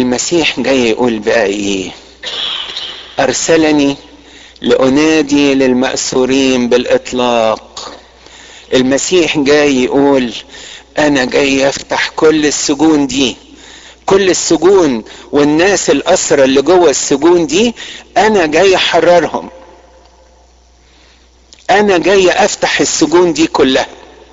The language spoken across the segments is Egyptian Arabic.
المسيح جاي يقول بقى ايه ارسلني لانادي للمأسورين بالاطلاق المسيح جاي يقول انا جاي افتح كل السجون دي كل السجون والناس الاسرى اللي جوه السجون دي انا جاي احررهم انا جاي افتح السجون دي كلها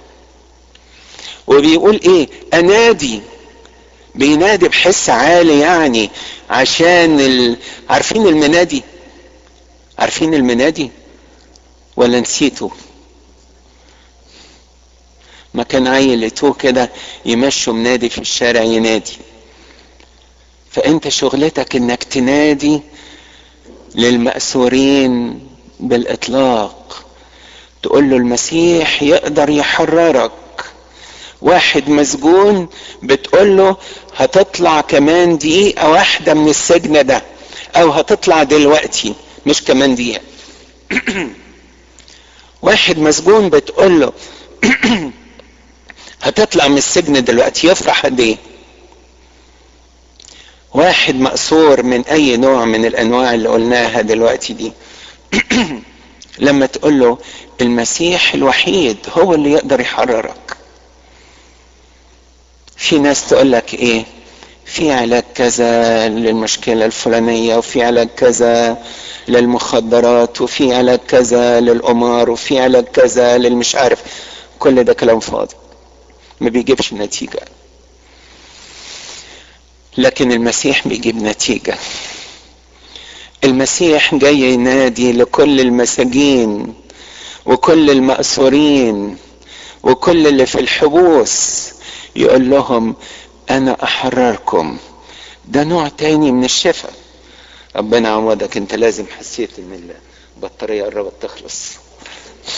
وبيقول ايه انادي بينادي بحس عالي يعني عشان ال... عارفين المنادي عارفين المنادي ولا نسيتوا ما كان عيل لتوه كده يمشوا منادي في الشارع ينادي فانت شغلتك انك تنادي للمأسورين بالاطلاق تقول له المسيح يقدر يحررك واحد مسجون بتقول له هتطلع كمان دقيقة واحدة من السجن ده او هتطلع دلوقتي مش كمان دقيقة واحد مسجون بتقول له هتطلع من السجن دلوقتي يفرح قد ايه واحد مأسور من اي نوع من الانواع اللي قلناها دلوقتي دي لما تقول له المسيح الوحيد هو اللي يقدر يحررك في ناس تقول لك ايه في علاج كذا للمشكله الفلانيه وفي علاج كذا للمخدرات وفي علاج كذا للقمار وفي علاج كذا للمش عارف كل ده كلام فاضي ما بيجيبش نتيجه لكن المسيح بيجيب نتيجه المسيح جاي ينادي لكل المساجين وكل المأسورين وكل اللي في الحبوس يقول لهم انا احرركم ده نوع تاني من الشفاء ربنا عوضك انت لازم حسيت ان البطارية قربت تخلص